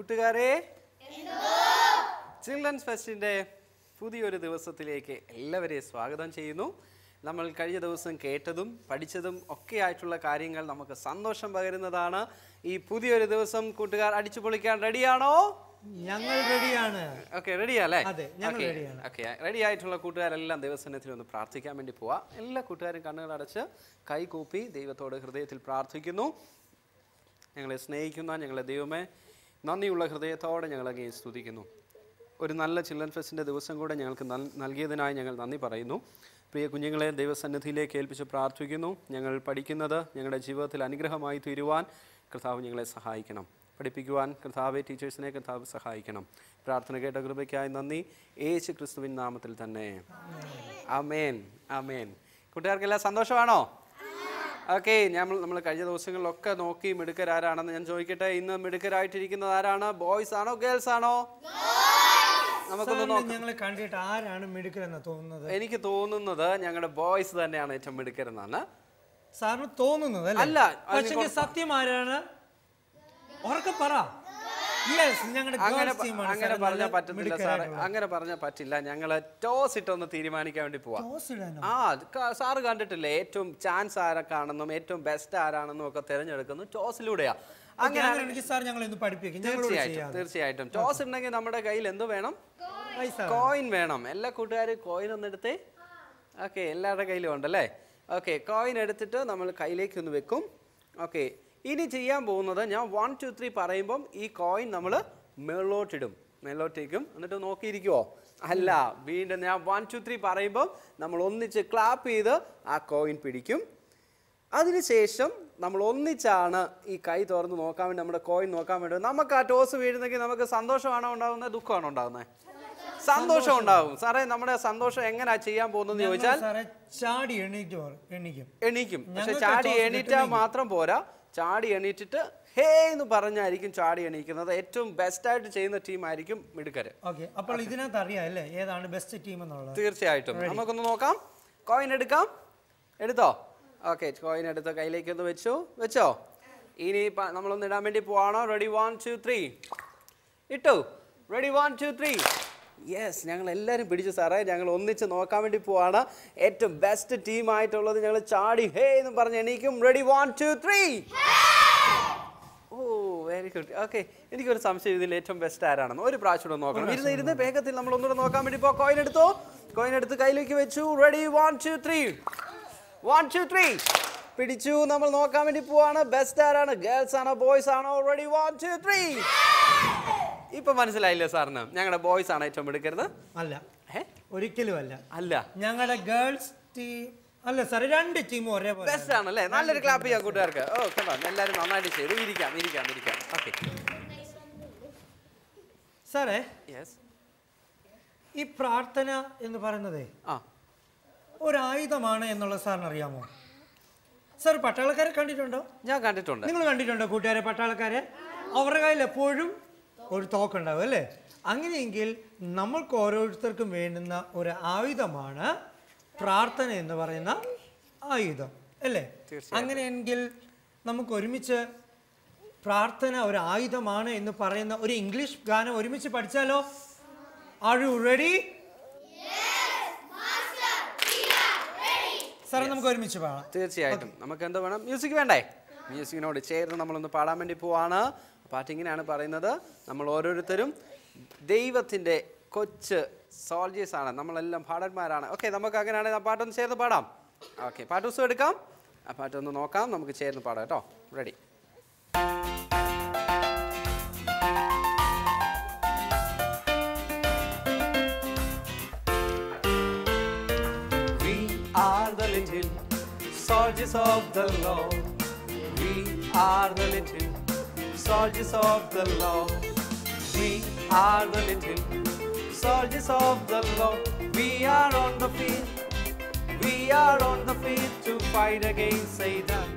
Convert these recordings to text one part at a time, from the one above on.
കൂട്ടുകാരെ ചിൽഡ്രൻസ് ഫെസ്റ്റിൻ്റെ പുതിയൊരു ദിവസത്തിലേക്ക് എല്ലാവരെയും സ്വാഗതം ചെയ്യുന്നു നമ്മൾ കഴിഞ്ഞ ദിവസം കേട്ടതും പഠിച്ചതും ഒക്കെ ആയിട്ടുള്ള കാര്യങ്ങൾ നമുക്ക് സന്തോഷം പകരുന്നതാണ് ഈ പുതിയൊരു ദിവസം കൂട്ടുകാർ അടിച്ചു പൊളിക്കാൻ റെഡിയാണോ ഞങ്ങൾ റെഡിയാണ് ഓക്കെ റെഡി അല്ലേ അതെ, ഞങ്ങൾ ready-ആണ്. ഓക്കെ റെഡി ആയിട്ടുള്ള കൂട്ടുകാരെല്ലാം ദൈവസന്നിധിയിൽ ഒന്ന് പ്രാർത്ഥിക്കാൻ വേണ്ടി പോവാം എല്ലാ കൂട്ടുകാരും കണ്ണുകൾ അടച്ച് കൈകൂപ്പി ദൈവത്തോട് ഹൃദയത്തിൽ പ്രാർത്ഥിക്കുന്നു ഞങ്ങളെ സ്നേഹിക്കുന്ന ഞങ്ങളെ ദൈവമേ നന്ദിയുള്ള ഹൃദയത്തോടെ ഞങ്ങളങ്ങേ സ്തുതിക്കുന്നു ഒരു നല്ല ചിൽഡ്രൻ ഫെസ്റ്റിൻ്റെ ദിവസം കൂടെ ഞങ്ങൾക്ക് നൽ- നൽകിയതിനായി ഞങ്ങൾ നന്ദി പറയുന്നു പ്രിയ കുഞ്ഞുങ്ങളെ ദൈവസന്നിധിയിലേക്ക് ഏൽപ്പിച്ച് പ്രാർത്ഥിക്കുന്നു ഞങ്ങൾ പഠിക്കുന്നത് ഞങ്ങളുടെ ജീവിതത്തിൽ അനുഗ്രഹമായി തീരുവാൻ കർത്താവ് ഞങ്ങളെ സഹായിക്കണം പഠിപ്പിക്കുവാൻ കർത്താവെ ടീച്ചേഴ്സിനെ കർത്താവ് സഹായിക്കണം പ്രാർത്ഥന കേട്ട കൃപയ്ക്കായി നന്ദി യേശു ക്രിസ്തുവിൻ നാമത്തിൽ തന്നെ അമേൻ അമേൻ കൂട്ടുകാർക്കെല്ലാം സന്തോഷമാണോ ഓക്കെ നമ്മൾ നമ്മൾ കഴിഞ്ഞ ദിവസങ്ങളിലൊക്കെ നോക്കി മിടുക്കരാരാണെന്ന് ഞാൻ ചോദിക്കട്ടെ ഇന്ന് മിടുക്കരായിട്ടിരിക്കുന്നത് ആരാണ് ബോയ്സ് ആണോ ഗേൾസ് ആണോ നമുക്കൊന്ന് സാറിന് നോക്കാം ഞങ്ങളെ കണ്ടിട്ട് ആരാണ് മിടുക്കരെന്ന് തോന്നുന്നത് എനിക്ക് തോന്നുന്നത് ഞങ്ങളുടെ ബോയ്സ് തന്നെയാണ് ഏറ്റവും മിടുക്കരെന്നാണ് സാറിന് തോന്നുന്നത് അല്ല, അതിന് പക്ഷേ സത്യം ആരാണ് ഉറക്കെ പറ യെസ് ഞങ്ങളുടെ അങ്ങനെ girls team ആണ് അങ്ങനെ സാർ പറഞ്ഞാൽ നല്ല പറ്റത്തില്ല സാറേ മിടുക്കരായിട്ടുള്ളത്. അങ്ങനെ പറഞ്ഞാൽ പറ്റില്ല ഞങ്ങൾ ടോസ് ഇട്ടൊന്ന് തീരുമാനിക്കാൻ വേണ്ടി പോവാം Toss ഇടാനോ? ആ അത് ക- സാറ് കണ്ടിട്ടില്ലേ ഏറ്റവും ചാൻസ് ആരൊക്കെയാണെന്നും ഏറ്റവും ബെസ്റ്റ് ആരാണെന്നും ഒക്കെ തിരഞ്ഞെടുക്കുന്നു ടോസിലൂടെയാ Okay, അങ്ങനെയാണെങ്കിൽ സാർ ഞങ്ങൾ ഇന്ന് പഠിപ്പിക്കും ഞങ്ങളോട് തീർച്ചയായിട്ടും ചെയ്യാതെ തീർച്ചയായിട്ടും ടോസ് ഉണ്ടെങ്കിൽ നമ്മുടെ കയ്യിൽ എന്ത് വേണം പൈസ കോയിൻ വേണം എല്ലാ കൂട്ടുകാരും കോയിൻ ഒന്ന് എടുത്തേ ഓക്കെ എല്ലാവരുടെ കയ്യിലും ഉണ്ടല്ലേ ഓക്കെ കോയിൻ എടുത്തിട്ട് നമ്മൾ കയ്യിലേക്ക് ഒന്ന് വെക്കും ഓക്കെ ഇനി ചെയ്യാൻ പോകുന്നത് ഞാൻ വൺ ടു ത്രീ പറയുമ്പം ഈ കോയിൻ നമ്മൾ മേളോട്ടിടും മേളോട്ടേക്കും എന്നിട്ട് നോക്കിയിരിക്കുവോ അല്ല വീണ്ടും ഞാൻ വൺ ടു ത്രീ പറയുമ്പം നമ്മൾ ഒന്നിച്ച് ക്ലാപ്പ് ചെയ്ത് ആ കോയിൻ പിടിക്കും അതിനുശേഷം നമ്മൾ ഒന്നിച്ചാണ് ഈ കൈ തുറന്ന് നോക്കാൻ വേണ്ടി നമ്മുടെ കോയിൻ നോക്കാൻ വേണ്ടി നമുക്ക് ആ ടോസ് വീഴുന്നെങ്കിൽ നമുക്ക് സന്തോഷമാണോ ഉണ്ടാകുന്നത് ദുഃഖമാണോ ഉണ്ടാകുന്നത് സന്തോഷം ഉണ്ടാകും സാറേ നമ്മുടെ സന്തോഷം എങ്ങനെയാ ചെയ്യാൻ പോകുന്നത് ഞങ്ങൾ ചോദിച്ചാൽ സാറേ ചാടി എണീറ്റ് മാറും, എണീക്കും എണീക്കും പക്ഷെ ഞങ്ങൾക്ക് ചാടി toss എണീറ്റാൽ മാത്രം പോരാ ചാടി എണീറ്റിട്ട് ഹേ എന്ന് പറഞ്ഞായിരിക്കും ചാടി എണീക്കുന്നത് ഏറ്റവും ബെസ്റ്റ് ആയിട്ട് ചെയ്യുന്ന ടീമായിരിക്കും മിടുക്കര് ഓക്കെ അപ്പോൾ ഇതിനകത്ത് അറിയാം അല്ലേ ഏതാണ് ബെസ്റ്റ് ടീം എന്നുള്ളത് തീർച്ചയായിട്ടും നമുക്കൊന്ന് നോക്കാം കോയിൻ എടുക്കാം എടുത്തോ ഓക്കെ കോയിൻ എടുത്ത് കയ്യിലേക്ക് ഒന്ന് വെച്ചു വെച്ചോ ഇനി പ- നമ്മളൊന്ന് ഇടാൻ വേണ്ടി പോവാണോ റെഡി വൺ ടു ത്രീ ഇട്ടു ready one two three yes ഞങ്ങൾ എല്ലാവരും പിടിച്ചു സാറേ ഞങ്ങൾ ഒന്നിച്ച് നോക്കാൻ വേണ്ടി പോവാണ് ഏറ്റവും ബെസ്റ്റ് ടീമായിട്ടുള്ളത് ഞങ്ങൾ ചാടി ഹേ എന്ന് പറഞ്ഞ് എണീക്കും റെഡി വൺ ടു ത്രീ ഓ വെരി ഗുഡ് ഓക്കെ എനിക്കൊരു സംശയം ഇതിൽ ഏറ്റവും ബെസ്റ്റ് ആരാണെന്ന് ഒരു പ്രാവശ്യം കൂടെ നോക്കണം ഇരുന്ന് ഇരുന്ന് വേഗത്തിൽ നമ്മൾ ഒന്നുകൂടെ നോക്കാൻ വേണ്ടി പോ കോയിൻ എടുത്തോ കോയിൻ എടുത്ത് കയ്യിലേക്ക് വെച്ചു ready one two three one two three പിടിച്ചു നമ്മൾ നോക്കാൻ വേണ്ടി പോവാണ് ബെസ്റ്റ് ആരാണ് ഗേൾസ് ആണോ ബോയ്സ് ആണോ റെഡി വൺ ടു ത്രീ ഇപ്പൊ മനസ്സിലായില്ലേ സാറിന് ഞങ്ങളുടെ ബോയ്സ് ആണ് ഏറ്റവും എടുക്കരുത് അല്ല ഏ ഒരിക്കലും അല്ല അല്ല ഞങ്ങളുടെ ഗേൾസ് ടീം അല്ല സാർ രണ്ട് ടീമും ഒരേപോലെ ബെസ്റ്റ് ആണല്ലേ നല്ലൊരു ക്ലാപ്പ് ചെയ്യാം കൂട്ടുകാർക്ക് ഓ കേട്ടോ എല്ലാവരും നന്നായിട്ട് ചെയ്തു ഇരിക്കാം ഇരിക്കാം ഇരിക്കാം ഓക്കെ സാറേ യെസ് ഈ പ്രാർത്ഥന എന്ന് പറയുന്നതേ ആ ഒരു ആയുധമാണ് എന്നുള്ളത് സാറിന് അറിയാമോ സാർ പട്ടാളക്കാരെ കണ്ടിട്ടുണ്ടോ ഞാൻ കണ്ടിട്ടുണ്ട് നിങ്ങൾ കണ്ടിട്ടുണ്ടോ കൂട്ടുകാരെ പട്ടാളക്കാരെ അവരുടെ കയ്യിൽ എപ്പോഴും ഒരു തോക്കുണ്ടാവും അല്ലേ അങ്ങനെയെങ്കിൽ നമ്മൾക്ക് ഓരോരുത്തർക്കും വേണ്ടുന്ന ഒരു ആയുധമാണ് പ്രാർത്ഥന എന്ന് പറയുന്ന ആയുധം അല്ലേ അങ്ങനെയെങ്കിൽ നമുക്ക് ഒരുമിച്ച് പ്രാർത്ഥന ഒരു ആയുധമാണ് എന്ന് പറയുന്ന ഒരു ഇംഗ്ലീഷ് ഗാനം ഒരുമിച്ച് പഠിച്ചാലോ ആർ യു റെഡി സാറേ നമുക്ക് ഒരുമിച്ച് പാടാം തീർച്ചയായിട്ടും നമുക്ക് എന്താ വേണം മ്യൂസിക് വേണ്ടേ മ്യൂസിക്കിനോട് ചേർന്ന് നമ്മളൊന്ന് പാടാൻ വേണ്ടി പോവാണ് പാട്ട് ഇങ്ങനെയാണ് പറയുന്നത് നമ്മൾ ഓരോരുത്തരും ദൈവത്തിൻ്റെ കൊച്ച് സോൾജേഴ്സ് ആണ് നമ്മളെല്ലാം പാടന്മാരാണ് ഓക്കെ നമുക്ക് അങ്ങനെയാണെങ്കിൽ ആ പാട്ടൊന്ന് ചേർന്ന് പാടാം ഓക്കെ പാട്ട് ദിവസം എടുക്കാം ആ പാട്ടൊന്ന് നോക്കാം നമുക്ക് ചേർന്ന് പാടാം കേട്ടോ ready We are the little soldiers of the Lord. We are the little soldiers of the Lord. We are the little soldiers of the Lord. We are on the field. We are on the field to fight against Satan.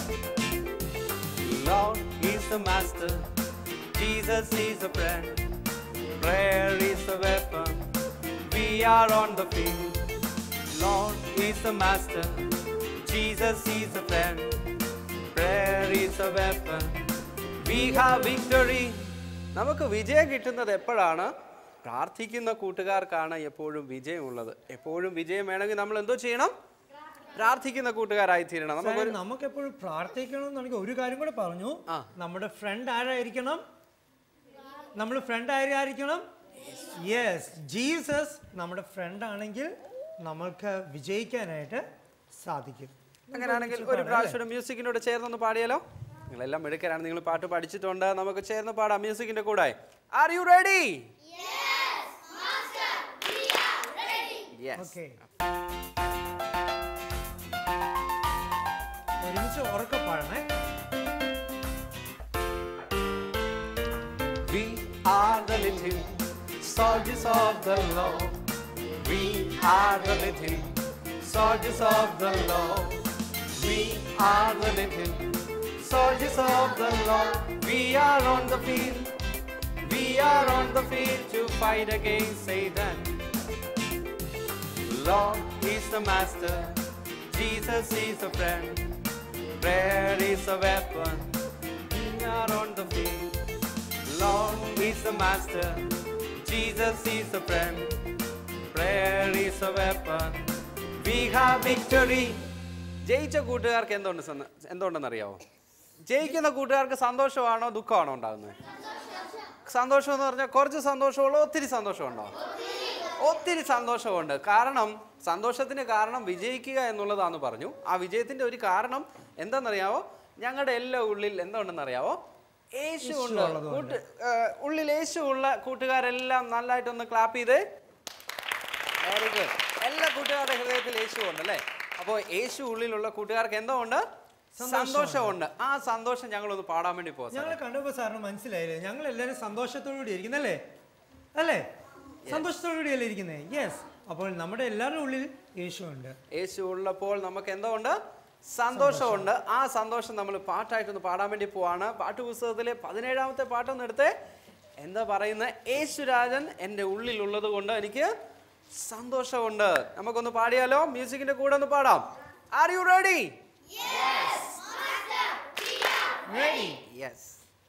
Lord is the master. Jesus is a friend. Prayer is the weapon. We are on the field. Lord is the master. Jesus is a friend. Prayer is a weapon. We have victory. നമുക്ക് വിജയം കിട്ടുന്നത് എപ്പോഴാണ് പ്രാർത്ഥിക്കുന്ന കൂട്ടുകാർക്കാണ് എപ്പോഴും വിജയമുള്ളത് എപ്പോഴും വിജയം വേണമെങ്കിൽ നമ്മൾ എന്തോ ചെയ്യണം പ്രാർത്ഥിക്കുന്ന കൂട്ടുകാരായി തീരണം നമുക്ക് സാറേ, നമുക്കെപ്പോഴും പ്രാർത്ഥിക്കണം എന്നുണ്ടെങ്കിൽ ഒരു കാര്യം കൂടെ പറഞ്ഞു ആ. നമ്മുടെ ഫ്രണ്ട് ആരായിരിക്കണം നമ്മൾ ഫ്രണ്ട് ആരായിരിക്കണം യെസ് ജീസസ് നമ്മുടെ ഫ്രണ്ട് ആണെങ്കിൽ നമ്മൾക്ക് വിജയിക്കാനായിട്ട് സാധിക്കും അങ്ങനെയാണെങ്കിൽ ഒരു പ്രാവശ്യം മ്യൂസിക്കിനോട് ചേർന്നൊന്ന് പാടിയാലോ നിങ്ങളെല്ലാം മിടുക്കരാണ് നിങ്ങൾ പാട്ട് പഠിച്ചിട്ടുണ്ട് നമുക്ക് ചേർന്ന് പാടാം മ്യൂസിക്കിന്റെ കൂടെ ആർ യു റെഡി ഓക്കെ ഒരുമിച്ച് ഉറക്കെ പാടണേ We are the little soldiers of the Lord. We are the little soldiers of the Lord. We are the little soldiers of the Lord. We are on the field. We are on the field to fight against Satan. Lord is the master. Jesus is a friend. Prayer is a weapon. We are on the field. Lord is the master. Jesus is a friend. Prayer is a weapon. We have victory. ജയിച്ച കൂട്ടുകാർക്ക് എന്തുണ്ട് സന്ന- എന്തുണ്ടെന്നറിയാവോ ജയിക്കുന്ന കൂട്ടുകാർക്ക് സന്തോഷമാണോ ദുഃഖമാണോ ഉണ്ടാകുന്നത് സന്തോഷം എന്ന് പറഞ്ഞാൽ കുറച്ച് സന്തോഷമുള്ളൂ ഒത്തിരി സന്തോഷമുണ്ടോ ഒത്തിരി സന്തോഷമുണ്ട് കാരണം സന്തോഷത്തിന് കാരണം വിജയിക്കുക എന്നുള്ളതാന്ന് പറഞ്ഞു ആ വിജയത്തിന്റെ ഒരു കാരണം എന്താണെന്നറിയാവോ ഞങ്ങളുടെ എല്ലാ ഉള്ളിൽ എന്തുണ്ടെന്നറിയാവോ യേശു ഉണ്ട് കൂട്ട് ആ, ഉള്ളിൽ യേശു ഉള്ള കൂട്ടുകാരെല്ലാം നല്ലതായിട്ടൊന്ന് ക്ലാപ്പ് ചെയ്തേ വെരി ഗുഡ് എല്ലാ കൂട്ടുകാരുടെ ഹൃദയത്തിൽ യേശു ഉണ്ട് അല്ലേ അപ്പോൾ യേശു ഉള്ളിലുള്ള കൂട്ടുകാർക്ക് എന്തോ ഉണ്ട് സന്തോഷമുണ്ട് ആ സന്തോഷം ഞങ്ങളൊന്ന് പാടാൻ വേണ്ടി പോകാം ഞങ്ങൾ കണ്ടപ്പോൾ സാറിന് മനസ്സിലായില്ലേ ഞങ്ങൾ എല്ലാവരും സന്തോഷത്തോടുകൂടി ഇരിക്കുന്നല്ലേ അല്ലേ സന്തോഷത്തോടുകൂടിയല്ലേ ഇരിക്കുന്നേ യെസ് അപ്പോൾ നമ്മുടെ എല്ലാവരുടെ ഉള്ളിൽ യേശു ഉണ്ട് യേശു ഉള്ളപ്പോൾ നമുക്ക് എന്തോ ഉണ്ട് സന്തോഷമുണ്ട് ആ സന്തോഷം നമ്മൾ പാട്ടായിട്ടൊന്ന് പാടാൻ വേണ്ടി പോവാണ് പാട്ട് പുസ്തകത്തിലെ പതിനേഴാമത്തെ പാട്ടൊന്ന് എടുത്ത് എന്താ പറയുന്നത് യേശുരാജൻ എൻ്റെ ഉള്ളിലുള്ളത് കൊണ്ട് എനിക്ക് സന്തോഷമുണ്ട് നമുക്കൊന്ന് പാടിയാലോ മ്യൂസിക്കിന്റെ കൂടെ ഒന്ന് പാടാം are you ready Ready? Yes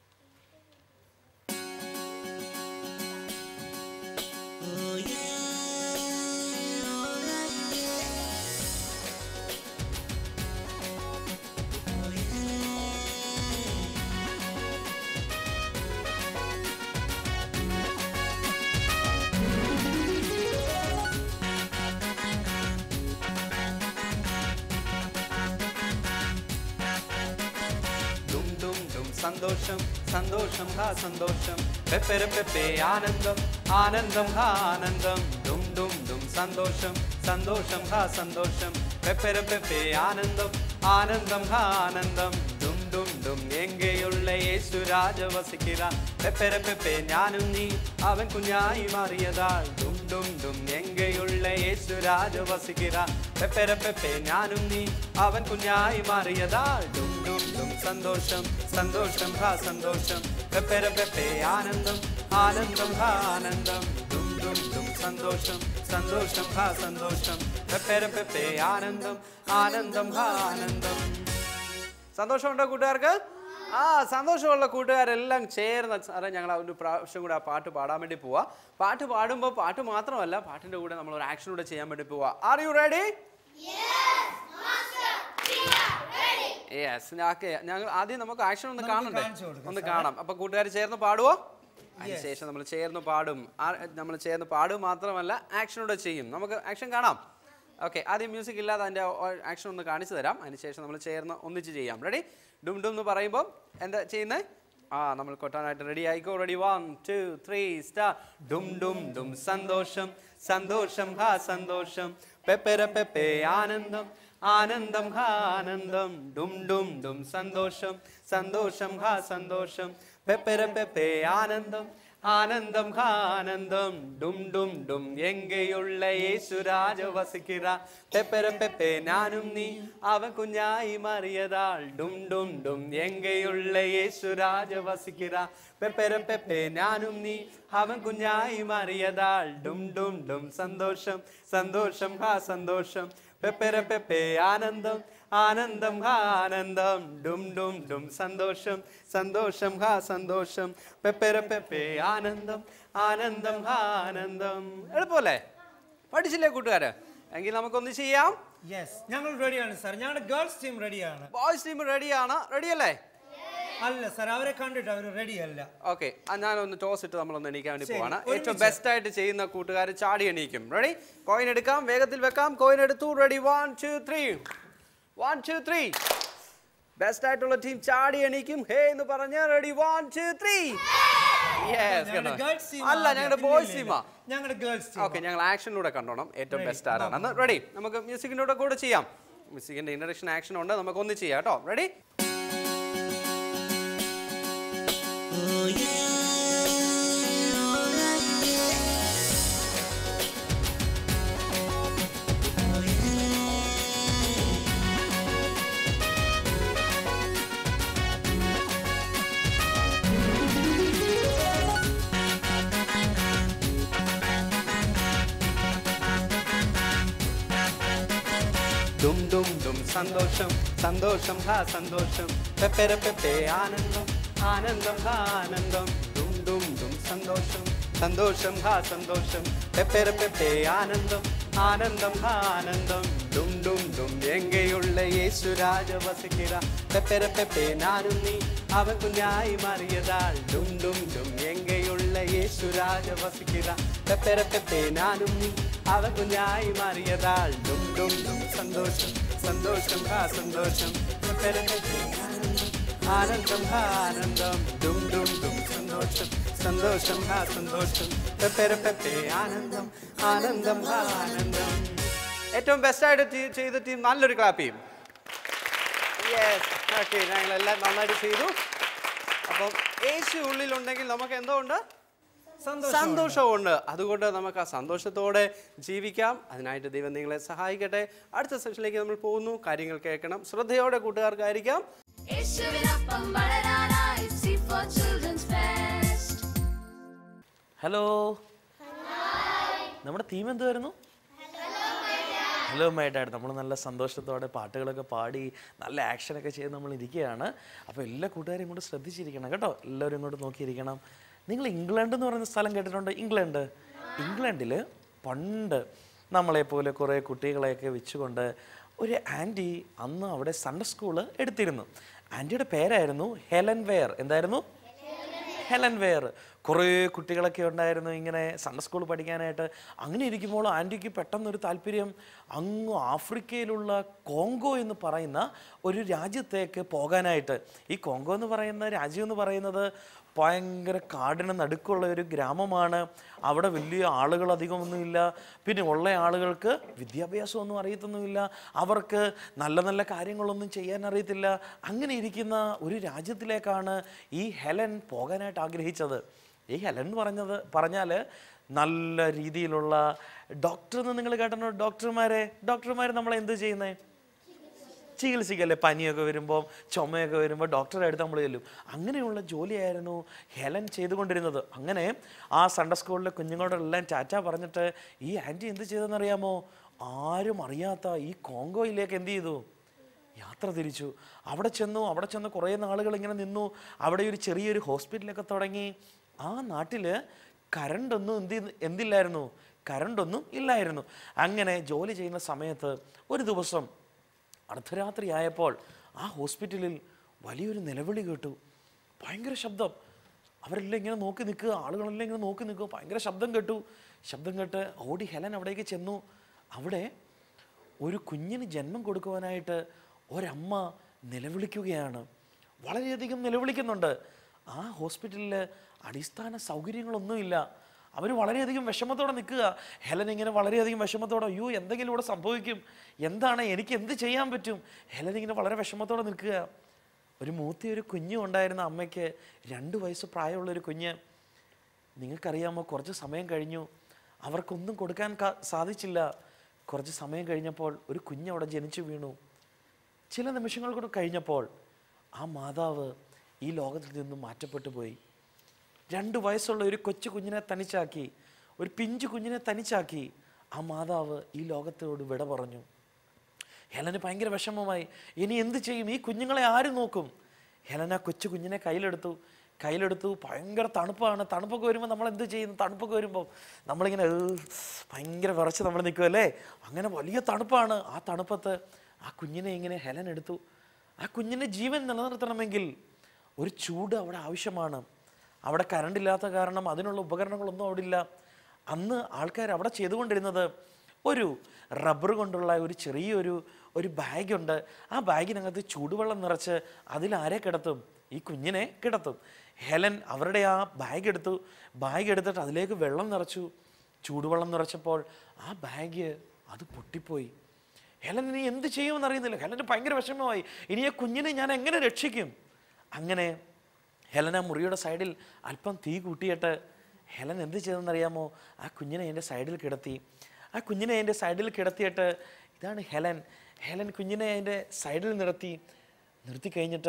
ഡും ഡും ഡും സന്തോഷം സന്തോഷം ഹാ സന്തോഷം പെപ്പര പെപ്പെ ആനന്ദം ആനന്ദം ഹാ ആനന്ദം ഡും ഡും ഡും സന്തോഷം സന്തോഷം ഹാ സന്തോഷം പെപ്പര പെപ്പെ ആനന്ദം ആനന്ദം ഹാ ആനന്ദം ഡും ഡും ഡും എങ്കെയുള്ള യേശു രാജ വസിക്കിറ പെപ്പര പെപ്പെ ഞാനും നീ അവൻ കുഞ്ഞായി മാറിയതാൾ ഡും ഡും ഡും എങ്കെയുള്ള യേശു രാജ വസിക്കിറ പെപ്പര പെപ്പെ ഞാനും നീ അവൻ കുഞ്ഞായി മാറിയതാൾ ഡും ഡും ഡും സന്തോഷം സന്തോഷം ഹാ സന്തോഷം പെപ്പര പെപ്പെ ആനന്ദം ആനന്ദം ഹാ ആനന്ദം ഡും ഡും ഡും സന്തോഷം സന്തോഷം ഹാ സന്തോഷം പെപ്പര പെപ്പെ ആനന്ദം ആനന്ദം ഹാ ആനന്ദം സന്തോഷമുണ്ടോ കൂട്ടുകാർക്ക് ആ സന്തോഷമുള്ള കൂട്ടുകാരെല്ലാം ചേർന്ന് സാറേ ഞങ്ങൾ ആ ഒരു പ്രാവശ്യം കൂടെ ആ പാട്ട് പാടാൻ വേണ്ടി പോവാ പാട്ട് പാടുമ്പോൾ പാട്ട് മാത്രമല്ല പാട്ടിന്റെ കൂടെ നമ്മൾ ഒരു ആക്ഷൻ കൂടെ ചെയ്യാൻ വേണ്ടി പോവാ are you ready yes okay ഞങ്ങൾ ആദ്യം നമുക്ക് ആക്ഷൻ ഒന്ന് നമുക്ക് കാണണ്ടേ കാണിച്ചു കൊടുക്കാം, ഒന്ന് കാണാം അപ്പൊ കൂട്ടുകാർ ചേർന്ന് പാടുവോ അതിനുശേഷം നമ്മൾ ചേർന്ന് പാടും നമ്മൾ ചേർന്ന് പാടും മാത്രമല്ല ആക്ഷൻ കൂടെ ചെയ്യും നമുക്ക് ആക്ഷൻ കാണാം ഓക്കെ ആദ്യം മ്യൂസിക് ഇല്ലാതെ അതിൻ്റെ ആക്ഷൻ ഒന്ന് കാണിച്ചു തരാം അതിനുശേഷം നമ്മൾ ചേർന്ന് ഒന്നിച്ച് ചെയ്യാം റെഡി ഡും ഡും എന്ന് പറയുമ്പോൾ എന്താ ചെയ്യുന്നത് ആ നമ്മൾ കൊട്ടാനായിട്ട് റെഡി ആയിക്കോ ready one two three start ഡും ഡും ഡും സന്തോഷം സന്തോഷം ഹാ സന്തോഷം പെപ്പര പെപ്പെ ആനന്ദം ആനന്ദം ഹാ ആനന്ദം ഡും ഡും ഡും സന്തോഷം സന്തോഷം ഹാ സന്തോഷം പെപ്പര പെപ്പെ ആനന്ദം ആനന്ദം ഹാ ആനന്ദം ഡും ഡും ഡും എങ്കെയുള്ള യേശുരാജ വസിക്കിറ പെപ്പര പെപ്പെ ഞാനും നീ അവൻ കുഞ്ഞായി മാറിയതാൾ ഡും ഡും ഡും എങ്കെയുള്ള യേശുരാജ വസിക്കിറ പെപ്പര പെപ്പെ ഞാനും നീ അവൻ കുഞ്ഞായി മാറിയതാൾ ഡും ഡും ഡും സന്തോഷം സന്തോഷം ഹാ സന്തോഷം പെപ്പര പെപ്പെ ആനന്ദം ആനന്ദം ഹാ ആനന്ദം ഡും ഡും ഡും സന്തോഷം സന്തോഷം ഹാ സന്തോഷം പെപ്പെര പെപ്പെ ആനന്ദം ആനന്ദം ഹാ ആനന്ദം എളുപ്പമല്ലേ പഠിച്ചില്ലേ കൂട്ടുകാര് എങ്കിൽ നമുക്കൊന്ന് ചെയ്യാം യെസ് ഞങ്ങൾ റെഡിയാണ് സാർ ഞങ്ങളുടെ ഗേൾസ് ടീം റെഡിയാണ് ബോയ്സ് ടീം റെഡിയാണ് റെഡിയല്ലേ അല്ല സാർ അവരെ കണ്ടിട്ട് അവർ റെഡി അല്ല ഓക്കെ ഞാനൊന്ന് ടോസ് ഇട്ട് നമ്മളൊന്ന് എണീക്കാൻ വേണ്ടി ശരി, പോവാണ് ഒരുമിച്ച്. ഏറ്റവും ബെസ്റ്റ് ആയിട്ട് ചെയ്യുന്ന കൂട്ടുകാർ ചാടി എണീക്കും റെഡി കോയിൻ എടുക്കാം വേഗത്തിൽ വെക്കാം കോയിൻ എടുത്തു ready one two three one two three best ആയിട്ടുള്ള ടീം ചാടി എണീക്കും ഹേ എന്ന് പറഞ്ഞ് റെഡി വൺ ടു ത്രീ ഞങ്ങളുടെ ഗേൾസ് ടീം അല്ല ഞങ്ങളുടെ ബോയ്സ് ടീമാ ഞങ്ങളുടെ ഗേൾസ് ടീം ഓക്കെ ഞങ്ങൾ ആക്ഷനിലൂടെ കണ്ടോണം ഏറ്റവും Ready. ബെസ്റ്റ് ആരാണെന്ന് റെഡി നമുക്ക് മ്യൂസിക്കിൻ്റെ കൂടെ കൂടെ ചെയ്യാം മ്യൂസിക്കിന്റെ ഇൻട്രഡക്ഷൻ ആക്ഷൻ ഉണ്ട് നമുക്ക് ഒന്ന് ചെയ്യാം കേട്ടോ റെഡി ഡും ഡും ഡും സന്തോഷം സന്തോഷം ഹാ സന്തോഷം പെപ്പെര പെപ്പെ ആനന്ദം ആനന്ദം ഹാ ആനന്ദം ഡും ഡും ഡും സന്തോഷം സന്തോഷം ഹാ സന്തോഷം പെപ്പെര പെപ്പെ ആനന്ദം ആനന്ദം ഹാ ആനന്ദം ഡും ഡും ഡും എങ്കെയുള്ള യേശുരാജ വസിക്കിറ പെപ്പെര പെപ്പെ നാനും നീ അവൻ കുഞ്ഞായി മാറിയതാൾ ഡും ഡും ഡും എങ്കെയുള്ള യേശുരാജ വസിക്കിറ പെപ്പെര പെപ്പെ നാനും നീ അവൻ കുഞ്ഞായി മാറിയതാൾ ഡും ഡും ഡും സന്തോഷം സന്തോഷം ഹാ സന്തോഷം പെപ്പെര പെപ്പെ ആനന്ദം ആനന്ദം ഹാ ആനന്ദം ഡും ഡും ഡും സന്തോഷം സന്തോഷം ഹാ സന്തോഷം പെപ്പെര പെപ്പെ ആനന്ദം ആനന്ദം ഹാ ആനന്ദം ഏറ്റവും ബെസ്റ്റായിട്ട് ചെയ്ത ടീം നല്ലൊരു ക്ലാപ്പ് ചെയ്യും യെസ് ഓക്കെ ഞങ്ങളെല്ലാം നന്നായിട്ട് ചെയ്തു അപ്പം യേശു ഉള്ളിലുണ്ടെങ്കിൽ നമുക്ക് എന്തോ ഉണ്ട് സന്തോഷം സന്തോഷമുണ്ട് അതുകൊണ്ട് നമുക്ക് ആ സന്തോഷത്തോടെ ജീവിക്കാം അതിനായിട്ട് ദൈവം നിങ്ങളെ സഹായിക്കട്ടെ അടുത്ത സെഷനിലേക്ക് നമ്മൾ പോകുന്നു കാര്യങ്ങൾ കേൾക്കണം ശ്രദ്ധയോടെ കൂട്ടുകാർക്കായിരിക്കാം യേശുവിനൊപ്പം വളരാനായി C four children's fest hello നമ്മുടെ തീം എന്തുവായിരുന്നു ഹലോ മൈ ഡാഡ് നമ്മൾ നല്ല സന്തോഷത്തോടെ പാട്ടുകളൊക്കെ പാടി നല്ല ആക്ഷനൊക്കെ ചെയ്ത് നമ്മൾ ഇരിക്കുകയാണ് അപ്പോൾ എല്ലാ കൂട്ടുകാരും ഇങ്ങോട്ട് ശ്രദ്ധിച്ചിരിക്കണം കേട്ടോ എല്ലാവരും ഇങ്ങോട്ട് നോക്കിയിരിക്കണം നിങ്ങൾ ഇംഗ്ലണ്ട് എന്ന് പറയുന്ന സ്ഥലം കേട്ടിട്ടുണ്ടോ ഇംഗ്ലണ്ട് ഇംഗ്ലണ്ടിൽ പണ്ട് നമ്മളെപ്പോലെ കുറേ കുട്ടികളെയൊക്കെ വെച്ചുകൊണ്ട് ഒരു ആൻറ്റി അന്ന് അവിടെ സൺഡേ സ്കൂള് എടുത്തിരുന്നു ആൻറ്റിയുടെ പേരായിരുന്നു ഹെലൻ വെയർ എന്തായിരുന്നു ഹെലൻ വെയർ കുറേ കുട്ടികളൊക്കെ ഉണ്ടായിരുന്നു ഇങ്ങനെ സൺഡേ സ്കൂൾ പഠിക്കാനായിട്ട് അങ്ങനെ ഇരിക്കുമ്പോൾ ആൻറ്റിക്ക് പെട്ടെന്നൊരു താല്പര്യം അങ്ങ് ആഫ്രിക്കയിലുള്ള കോങ്കോ എന്ന് പറയുന്ന ഒരു രാജ്യത്തേക്ക് പോകാനായിട്ട് ഈ കോങ്കോ എന്ന് പറയുന്ന രാജ്യം എന്ന് പറയുന്നത് ഭയങ്കര കാടിന് നടുക്കുള്ള ഒരു ഗ്രാമമാണ് അവിടെ വലിയ ആളുകൾ അധികമൊന്നുമില്ല പിന്നെ ഉള്ള ആളുകൾക്ക് വിദ്യാഭ്യാസമൊന്നും അറിയത്തൊന്നുമില്ല അവർക്ക് നല്ല നല്ല കാര്യങ്ങളൊന്നും ചെയ്യാൻ അറിയത്തില്ല അങ്ങനെ ഇരിക്കുന്ന ഒരു രാജ്യത്തിലേക്കാണ് ഈ ഹെലൻ പോകാനായിട്ട് ആഗ്രഹിച്ചത് ഈ ഹെലൻ എന്ന് പറഞ്ഞത് പറഞ്ഞാൽ നല്ല രീതിയിലുള്ള ഡോക്ടർ എന്ന് നിങ്ങൾ കേട്ടോ ഡോക്ടർമാരെ ഡോക്ടർമാർ നമ്മളെ എന്ത് ചെയ്യുന്നത് ചികിത്സിക്കല്ലേ പനിയൊക്കെ വരുമ്പോൾ ചുമയൊക്കെ വരുമ്പോൾ ഡോക്ടറെ അടുത്ത് നമ്മൾ ചെല്ലും അങ്ങനെയുള്ള ജോലിയായിരുന്നു ഹെലൻ ചെയ്തുകൊണ്ടിരുന്നത് അങ്ങനെ ആ സൺഡേ സ്കൂളിലെ കുഞ്ഞുങ്ങളോടെല്ലാം ടാറ്റ പറഞ്ഞിട്ട് ഈ ആൻറ്റി എന്ത് ചെയ്തെന്നറിയാമോ ആരും അറിയാത്ത ഈ കോങ്കോയിലേക്ക് എന്ത് ചെയ്തു യാത്ര തിരിച്ചു അവിടെ ചെന്നു അവിടെ ചെന്ന് കുറേ നാളുകൾ ഇങ്ങനെ നിന്നു അവിടെ ഒരു ചെറിയൊരു ഹോസ്പിറ്റലൊക്കെ തുടങ്ങി ആ നാട്ടിൽ കരണ്ടൊന്നും എന്ത് ചെയ്ത്- എന്തില്ലായിരുന്നു കരണ്ടൊന്നും ഇല്ലായിരുന്നു അങ്ങനെ ജോലി ചെയ്യുന്ന സമയത്ത് ഒരു ദിവസം അർദ്ധരാത്രി ആയപ്പോൾ ആ ഹോസ്പിറ്റലിൽ വലിയൊരു നിലവിളി കേട്ടു ഭയങ്കര ശബ്ദം അവരെല്ലാം ഇങ്ങനെ നോക്കി നിൽക്കുക ആളുകളെല്ലാം ഇങ്ങനെ നോക്കി നിൽക്കുക ഭയങ്കര ശബ്ദം കേട്ടു ശബ്ദം കേട്ട് ഓടി ഹെലൻ അവിടേക്ക് ചെന്നു അവിടെ ഒരു കുഞ്ഞിന് ജന്മം കൊടുക്കുവാനായിട്ട് ഒരമ്മ നിലവിളിക്കുകയാണ് വളരെയധികം നിലവിളിക്കുന്നുണ്ട് ആ ഹോസ്പിറ്റലിൽ അടിസ്ഥാന സൗകര്യങ്ങളൊന്നുമില്ല അവർ വളരെയധികം വിഷമത്തോടെ നിൽക്കുക ഹെലൻ ഇങ്ങനെ വളരെയധികം വിഷമത്തോടെ അയ്യോ എന്തെങ്കിലും ഇവിടെ സംഭവിക്കും എന്താണ് എനിക്ക് എന്ത് ചെയ്യാൻ പറ്റും ഹെലൻ ഇങ്ങനെ വളരെ വിഷമത്തോടെ നിൽക്കുക ഒരു മൂത്തി ഒരു കുഞ്ഞും ഉണ്ടായിരുന്ന അമ്മയ്ക്ക് രണ്ട് വയസ്സ് പ്രായമുള്ളൊരു കുഞ്ഞ് നിങ്ങൾക്കറിയാമോ കുറച്ച് സമയം കഴിഞ്ഞു അവർക്കൊന്നും കൊടുക്കാൻ ക- സാധിച്ചില്ല കുറച്ച് സമയം കഴിഞ്ഞപ്പോൾ ഒരു കുഞ്ഞ് അവിടെ ജനിച്ചു വീണു ചില നിമിഷങ്ങൾ കൂടെ കഴിഞ്ഞപ്പോൾ ആ മാതാവ് ഈ ലോകത്തിൽ നിന്നും മാറ്റപ്പെട്ടു പോയി രണ്ട് വയസ്സുള്ള ഒരു കൊച്ചു കുഞ്ഞിനെ തനിച്ചാക്കി ഒരു പിഞ്ചു കുഞ്ഞിനെ തനിച്ചാക്കി ആ മാതാവ് ഈ ലോകത്തോട് വിട പറഞ്ഞു ഹെലന് ഭയങ്കര വിഷമമായി ഇനി എന്ത് ചെയ്യും ഈ കുഞ്ഞുങ്ങളെ ആര് നോക്കും ഹെലൻ ആ കൊച്ചു കുഞ്ഞിനെ കയ്യിലെടുത്തു കയ്യിലെടുത്തു ഭയങ്കര തണുപ്പാണ് തണുപ്പൊക്കെ വരുമ്പോൾ നമ്മൾ എന്ത് ചെയ്യുന്നു തണുപ്പൊക്കെ വരുമ്പോൾ നമ്മളിങ്ങനെ "ഏഹ്" ഭയങ്കര വിറച്ച് നമ്മൾ നിൽക്കുമല്ലേ അങ്ങനെ വലിയ തണുപ്പാണ് ആ തണുപ്പത്ത് ആ കുഞ്ഞിനെ ഇങ്ങനെ ഹെലൻ എടുത്തു ആ കുഞ്ഞിൻ്റെ ജീവൻ നിലനിർത്തണമെങ്കിൽ ഒരു ചൂട് അവിടെ ആവശ്യമാണ് അവിടെ കറണ്ട് ഇല്ലാത്ത കാരണം അതിനുള്ള ഉപകരണങ്ങളൊന്നും അവിടെ ഇല്ല അന്ന് ആൾക്കാർ അവിടെ ചെയ്തുകൊണ്ടിരുന്നത് ഒരു റബ്ബർ കൊണ്ടുള്ള ഒരു ചെറിയൊരു ഒരു ബാഗുണ്ട് ആ ബാഗിനകത്ത് ചൂടുവെള്ളം നിറച്ച് അതിൽ ആരെ കിടത്തും ഈ കുഞ്ഞിനെ കിടത്തും ഹെലൻ അവരുടെ ആ ബാഗ് എടുത്തു ബാഗ് എടുത്തിട്ട് അതിലേക്ക് വെള്ളം നിറച്ചു ചൂടുവെള്ളം നിറച്ചപ്പോൾ ആ ബാഗ് അത് പൊട്ടിപ്പോയി ഹെലൻ ഇനി എന്ത് ചെയ്യുമെന്ന് അറിയുന്നില്ല ഹെലന് ഭയങ്കര വിഷമമായി ഇനി ആ കുഞ്ഞിനെ ഞാൻ എങ്ങനെ രക്ഷിക്കും അങ്ങനെ ഹെലൻ ആ മുറിയുടെ സൈഡിൽ അല്പം തീ കൂട്ടിയിട്ട് ഹെലൻ എന്ത് ചെയ്തെന്നറിയാമോ ആ കുഞ്ഞിനെ എൻ്റെ സൈഡിൽ കിടത്തി ആ കുഞ്ഞിനെ എൻ്റെ സൈഡിൽ കിടത്തിയിട്ട് ഇതാണ് ഹെലൻ ഹെലൻ കുഞ്ഞിനെ എൻ്റെ സൈഡിൽ നിർത്തി നിർത്തി കഴിഞ്ഞിട്ട്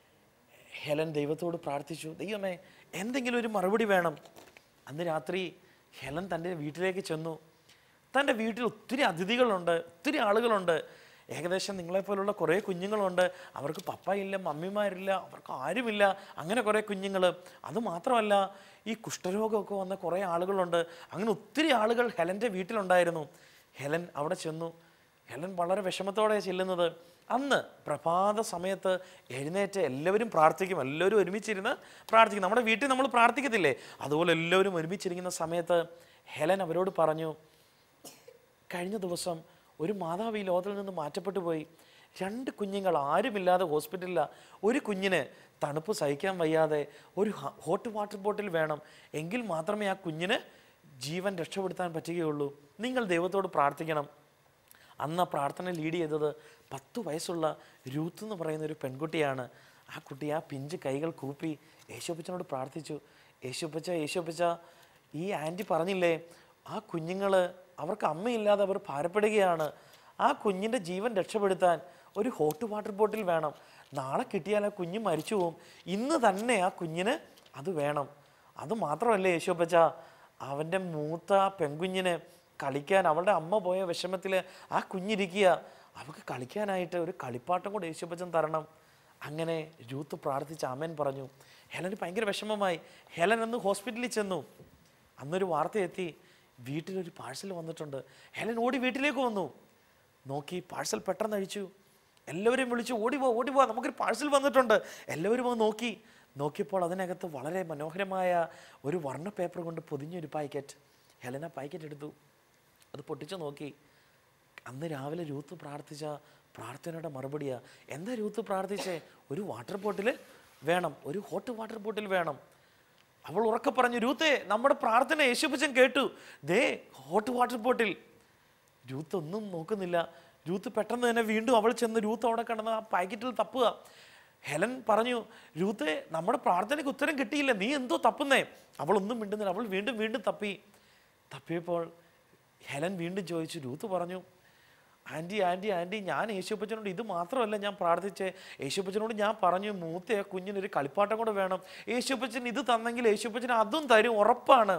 ഹെലൻ ദൈവത്തോട് പ്രാർത്ഥിച്ചു ദൈവമേ എന്തെങ്കിലും ഒരു മറുപടി വേണം അന്ന് രാത്രി ഹെലൻ തൻ്റെ വീട്ടിലേക്ക് ചെന്നു തൻ്റെ വീട്ടിൽ ഒത്തിരി അതിഥികളുണ്ട് ഒത്തിരി ആളുകളുണ്ട് ഏകദേശം നിങ്ങളെപ്പോലുള്ള കുറേ കുഞ്ഞുങ്ങളുണ്ട് അവർക്ക് പപ്പയില്ല മമ്മിമാരില്ല അവർക്ക് ആരുമില്ല അങ്ങനെ കുറേ കുഞ്ഞുങ്ങൾ അതുമാത്രമല്ല ഈ കുഷ്ഠരോഗമൊക്കെ വന്ന കുറേ ആളുകളുണ്ട് അങ്ങനെ ഒത്തിരി ആളുകൾ ഹെലൻ്റെ വീട്ടിലുണ്ടായിരുന്നു ഹെലൻ അവിടെ ചെന്നു ഹെലൻ വളരെ വിഷമത്തോടെ ചെല്ലുന്നത് അന്ന് പ്രഭാത സമയത്ത് എഴുന്നേറ്റ് എല്ലാവരും പ്രാർത്ഥിക്കും എല്ലാവരും ഒരുമിച്ചിരുന്ന് പ്രാർത്ഥിക്കും നമ്മുടെ വീട്ടിൽ നമ്മൾ പ്രാർത്ഥിക്കത്തില്ലേ അതുപോലെ എല്ലാവരും ഒരുമിച്ചിരിക്കുന്ന സമയത്ത് ഹെലൻ അവരോട് പറഞ്ഞു കഴിഞ്ഞ ദിവസം ഒരു മാതാവ് ഈ ലോകത്തിൽ നിന്ന് മാറ്റപ്പെട്ടു പോയി രണ്ട് കുഞ്ഞുങ്ങൾ ആരുമില്ലാതെ ഹോസ്പിറ്റലിലാണ് ഒരു കുഞ്ഞിന് തണുപ്പ് സഹിക്കാൻ വയ്യാതെ ഒരു ഹ- ഹോട്ട് വാട്ടർ ബോട്ടിൽ വേണം എങ്കിൽ മാത്രമേ ആ കുഞ്ഞിന് ജീവൻ രക്ഷപ്പെടുത്താൻ പറ്റുകയുള്ളൂ നിങ്ങൾ ദൈവത്തോട് പ്രാർത്ഥിക്കണം അന്ന് ആ പ്രാർത്ഥന ലീഡ് ചെയ്തത് പത്ത് വയസ്സുള്ള രൂത്ത് എന്ന് പറയുന്ന ഒരു പെൺകുട്ടിയാണ് ആ കുട്ടി ആ പിഞ്ച് കൈകൾ കൂപ്പി യേശോപ്പച്ചനോട് പ്രാർത്ഥിച്ചു യേശോപ്പച്ച യേശോപ്പച്ച ഈ ആൻറ്റി പറഞ്ഞില്ലേ ആ കുഞ്ഞുങ്ങൾ അവർക്ക് അമ്മയില്ലാതെ അവർ ഭാരപ്പെടുകയാണ് ആ കുഞ്ഞിൻ്റെ ജീവൻ രക്ഷപ്പെടുത്താൻ ഒരു ഹോട്ട് വാട്ടർ ബോട്ടിൽ വേണം നാളെ കിട്ടിയാൽ ആ കുഞ്ഞ് മരിച്ചു പോവും ഇന്ന് തന്നെ ആ കുഞ്ഞിന് അത് വേണം അത് മാത്രമല്ല യേശോപ്പച്ച അവൻ്റെ മൂത്ത പെൺകുഞ്ഞിന് കളിക്കാൻ അവളുടെ അമ്മ പോയ വിഷമത്തിൽ ആ കുഞ്ഞിരിക്കുക അവൾക്ക് കളിക്കാനായിട്ട് ഒരു കളിപ്പാട്ടം കൂടെ യേശുപ്പച്ചൻ തരണം അങ്ങനെ രൂത്ത് പ്രാർത്ഥിച്ച് അമ്മൻ പറഞ്ഞു ഹെലന് ഭയങ്കര വിഷമമായി ഹെലൻ അന്ന് ഹോസ്പിറ്റലിൽ ചെന്നു അന്നൊരു വാർത്ത എത്തി വീട്ടിലൊരു പാഴ്സൽ വന്നിട്ടുണ്ട് ഹെലൻ ഓടി വീട്ടിലേക്ക് വന്നു നോക്കി പാഴ്സൽ പെട്ടെന്ന് അഴിച്ചു എല്ലാവരെയും വിളിച്ചു ഓടി പോ ഓടി പോ നമുക്കൊരു പാഴ്സൽ വന്നിട്ടുണ്ട് എല്ലാവരും വന്ന് നോക്കി നോക്കിയപ്പോൾ അതിനകത്ത് വളരെ മനോഹരമായ ഒരു വർണ്ണ പേപ്പർ കൊണ്ട് പൊതിഞ്ഞൊരു പാക്കറ്റ് ഹെലന പാക്കറ്റ് എടുത്തു അത് പൊട്ടിച്ചു നോക്കി അന്ന് രാവിലെ രൂത്ത് പ്രാർത്ഥിച്ച പ്രാർത്ഥനയുടെ മറുപടിയാ എന്താ രൂത്ത് പ്രാർത്ഥിച്ചേ ഒരു വാട്ടർ ബോട്ടിൽ വേണം ഒരു ഹോട്ട് വാട്ടർ ബോട്ടിൽ വേണം അവൾ ഉറക്കെ പറഞ്ഞു രൂത്തേ നമ്മുടെ പ്രാർത്ഥന യേശുപ്പച്ചൻ കേട്ടു ദേ ഹോട്ട് വാട്ടർ ബോട്ടിൽ രൂത്ത് ഒന്നും നോക്കുന്നില്ല രൂത്ത് പെട്ടെന്ന് തന്നെ വീണ്ടും അവൾ ചെന്ന് രൂത്ത് അവിടെ കിടന്ന് ആ പാക്കറ്റിൽ തപ്പുക ഹെലൻ പറഞ്ഞു രൂത്തെ നമ്മുടെ പ്രാർത്ഥനയ്ക്ക് ഉത്തരം കിട്ടിയില്ല നീ എന്തോ തപ്പുന്നേ അവൾ ഒന്നും മിണ്ടുന്നില്ല അവൾ വീണ്ടും വീണ്ടും തപ്പി തപ്പിയപ്പോൾ ഹെലൻ വീണ്ടും ചോദിച്ചു രൂത്ത് പറഞ്ഞു ആൻറ്റി ആൻറ്റി ആൻറ്റി ഞാൻ യേശുപ്പച്ചനോട് ഇത് മാത്രമല്ല ഞാൻ പ്രാർത്ഥിച്ചേ യേശുപ്പച്ചനോട് ഞാൻ പറഞ്ഞു മൂത്ത ആ കുഞ്ഞിനൊരു കളിപ്പാട്ടം കൂടെ വേണം യേശുപ്പച്ചൻ ഇത് തന്നെങ്കിൽ യേശുപ്പച്ചൻ അതും തരും ഉറപ്പാണ്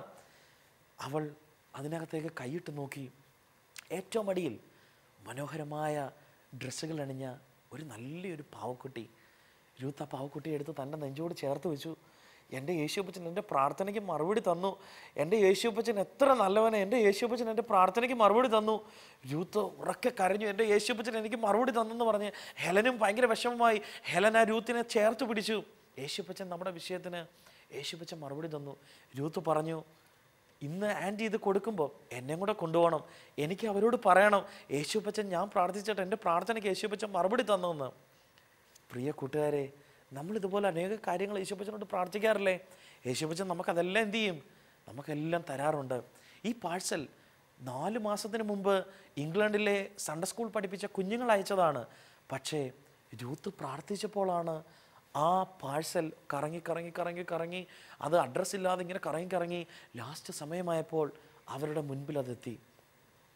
അവൾ അതിനകത്തേക്ക് കൈയിട്ട് നോക്കി ഏറ്റവും അടിയിൽ മനോഹരമായ ഡ്രസ്സുകൾ അണിഞ്ഞ ഒരു നല്ലൊരു പാവക്കുട്ടി രൂത്ത് ആ പാവക്കുട്ടിയെ എടുത്ത് തൻ്റെ നെഞ്ചോട് ചേർത്ത് വെച്ചു എൻ്റെ യേശുപ്പച്ചൻ എൻ്റെ പ്രാർത്ഥനയ്ക്ക് മറുപടി തന്നു എൻ്റെ യേശുപ്പച്ചൻ എത്ര നല്ലവനെ എൻ്റെ യേശുപ്പച്ചൻ എൻ്റെ പ്രാർത്ഥനയ്ക്ക് മറുപടി തന്നു രൂത്ത് ഉറക്കെ കരഞ്ഞു എൻ്റെ യേശുപ്പച്ചൻ എനിക്ക് മറുപടി തന്നെന്ന് പറഞ്ഞ് ഹെലനും ഭയങ്കര വിഷമമായി ഹെലൻ ആ രൂത്തിനെ ചേർത്ത് പിടിച്ചു യേശുപ്പച്ചൻ നമ്മുടെ വിഷയത്തിന് യേശുപ്പച്ചൻ മറുപടി തന്നു രൂത്ത് പറഞ്ഞു ഇന്ന് ആൻറ്റി ഇത് കൊടുക്കുമ്പോൾ എന്നെ കൂടെ കൊണ്ടുപോകണം എനിക്ക് അവരോട് പറയണം യേശുപ്പച്ചൻ ഞാൻ പ്രാർത്ഥിച്ചിട്ട് എൻ്റെ പ്രാർത്ഥനയ്ക്ക് യേശുപ്പച്ചൻ മറുപടി തന്നെന്ന് പ്രിയ കൂട്ടുകാരെ നമ്മൾ ഇതുപോലെ അനേക കാര്യങ്ങൾ യേശുപ്പച്ചനോട് പ്രാർത്ഥിക്കാറില്ലേ യേശുപ്പച്ചൻ നമുക്കതെല്ലാം എന്ത് ചെയ്യും നമുക്കെല്ലാം തരാറുണ്ട് ഈ പാഴ്സൽ നാല് മാസത്തിന് മുമ്പ് ഇംഗ്ലണ്ടിലെ സൺഡേ സ്കൂൾ പഠിപ്പിച്ച കുഞ്ഞുങ്ങൾ അയച്ചതാണ് പക്ഷേ രൂത്ത് പ്രാർത്ഥിച്ചപ്പോഴാണ് ആ പാഴ്സൽ കറങ്ങി കറങ്ങി കറങ്ങി കറങ്ങി അത് അഡ്രസ്സ് ഇല്ലാതെ ഇങ്ങനെ കറങ്ങി കറങ്ങി ലാസ്റ്റ് സമയമായപ്പോൾ അവരുടെ മുൻപിൽ അതെത്തി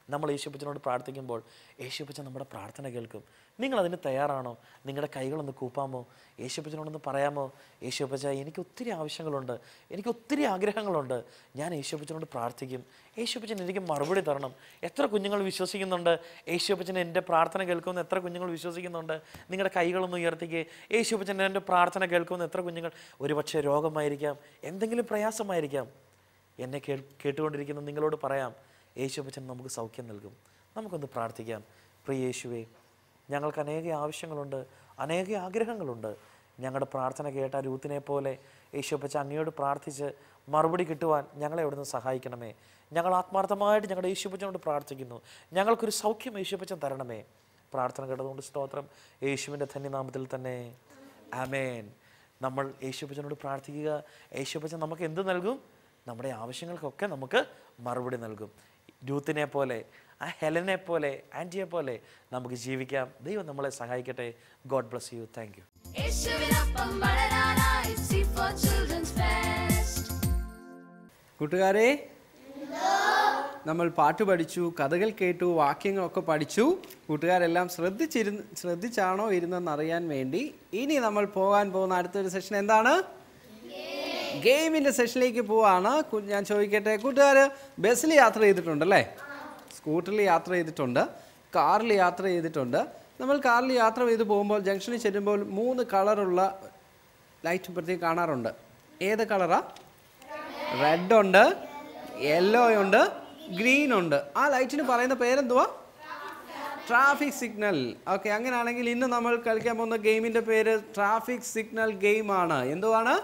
നമ്മൾ യേശുപ്പച്ചനോട് പ്രാർത്ഥിക്കുമ്പോൾ യേശുപ്പച്ചൻ നമ്മുടെ പ്രാർത്ഥന കേൾക്കും നിങ്ങൾ അതിന് തയ്യാറാണോ നിങ്ങളുടെ കൈകളൊന്ന് കൂപ്പാമോ യേശുപ്പച്ചനോടൊന്ന് പറയാമോ യേശുപ്പച്ച എനിക്ക് ഒത്തിരി ആവശ്യങ്ങളുണ്ട് എനിക്ക് ഒത്തിരി ആഗ്രഹങ്ങളുണ്ട് ഞാൻ യേശുപ്പച്ചനോട് പ്രാർത്ഥിക്കും യേശുപ്പച്ചൻ എനിക്ക് മറുപടി തരണം എത്ര കുഞ്ഞുങ്ങൾ വിശ്വസിക്കുന്നുണ്ട് യേശുപ്പച്ചൻ എൻ്റെ പ്രാർത്ഥന കേൾക്കുമെന്ന് എത്ര കുഞ്ഞുങ്ങൾ വിശ്വസിക്കുന്നുണ്ട് നിങ്ങളുടെ കൈകളൊന്ന് ഉയർത്തിക്ക് യേശുപ്പച്ചൻ എൻ്റെ പ്രാർത്ഥന കേൾക്കുമെന്ന് എത്ര കുഞ്ഞുങ്ങൾ ഒരുപക്ഷെ രോഗമായിരിക്കാം എന്തെങ്കിലും പ്രയാസമായിരിക്കാം എന്നെ കേൾ കേട്ടുകൊണ്ടിരിക്കുന്ന നിങ്ങളോട് പറയാം യേശുപ്പച്ചൻ നമുക്ക് സൗഖ്യം നൽകും നമുക്കൊന്ന് പ്രാർത്ഥിക്കാം പ്രിയ യേശുവേ ഞങ്ങൾക്ക് അനേക ആവശ്യങ്ങളുണ്ട് അനേക ആഗ്രഹങ്ങളുണ്ട് ഞങ്ങളുടെ പ്രാർത്ഥന കേട്ട രൂത്തിനെ പോലെ യേശുപ്പച്ച അങ്ങയോട് പ്രാർത്ഥിച്ച് മറുപടി കിട്ടുവാൻ ഞങ്ങളെ അവിടുന്ന് സഹായിക്കണമേ ഞങ്ങൾ ആത്മാർത്ഥമായിട്ട് ഞങ്ങളുടെ യേശുപ്പച്ചനോട് പ്രാർത്ഥിക്കുന്നു ഞങ്ങൾക്കൊരു സൗഖ്യം യേശുപ്പച്ചൻ തരണമേ പ്രാർത്ഥന കേട്ടതുകൊണ്ട് സ്തോത്രം യേശുവിൻ്റെ ധന്യനാമത്തിൽ തന്നെ ആമേൻ നമ്മൾ യേശുപ്പച്ചനോട് പ്രാർത്ഥിക്കുക യേശുപ്പച്ചൻ നമുക്ക് എന്ത് നൽകും നമ്മുടെ ആവശ്യങ്ങൾക്കൊക്കെ നമുക്ക് മറുപടി നൽകും രൂത്തിനെ പോലെ ആ ഹെലനെ പോലെ ആൻറ്റിയെ പോലെ നമുക്ക് ജീവിക്കാം ദൈവം നമ്മളെ സഹായിക്കട്ടെ God bless you thank you യേശുവിനൊപ്പം വളരാനായി സി ഫോർ ചിൽഡ്രൻസ് ഫെസ്റ്റ് കൂട്ടുകാരെ നമ്മൾ പാട്ട് പഠിച്ചു കഥകൾ കേട്ടു വാക്യങ്ങളൊക്കെ പഠിച്ചു കൂട്ടുകാരെല്ലാം ശ്രദ്ധിച്ചിരുന്ന് ശ്രദ്ധിച്ചാണോ ഇരുന്നെന്ന് അറിയാൻ വേണ്ടി ഇനി നമ്മൾ പോകാൻ പോകുന്ന അടുത്തൊരു സെഷൻ എന്താണ് ഗെയിമിൻ്റെ സെഷനിലേക്ക് പോവാണ് കു- ഞാൻ ചോദിക്കട്ടെ കൂട്ടുകാർ ബസ്സിൽ യാത്ര ചെയ്തിട്ടുണ്ടല്ലേ സ്കൂട്ടറിൽ യാത്ര ചെയ്തിട്ടുണ്ട് കാറിൽ യാത്ര ചെയ്തിട്ടുണ്ട് നമ്മൾ കാറിൽ യാത്ര ചെയ്ത് പോകുമ്പോൾ ജംഗ്ഷനിൽ ചെല്ലുമ്പോൾ മൂന്ന് കളറുള്ള ലൈറ്റ് പ്രത്യേകം കാണാറുണ്ട് ഏത് കളറാ റെഡ് ഉണ്ട് യെല്ലോ ഉണ്ട് ഗ്രീൻ ഉണ്ട് ആ ലൈറ്റിന് പറയുന്ന പേരെന്തുവാ ട്രാഫിക് സിഗ്നൽ ഓക്കെ അങ്ങനെയാണെങ്കിൽ ഇന്ന് നമ്മൾ കളിക്കാൻ പോകുന്ന ഗെയിമിന്റെ പേര് ട്രാഫിക് സിഗ്നൽ ഗെയിം ആണ് എന്തുവാണ്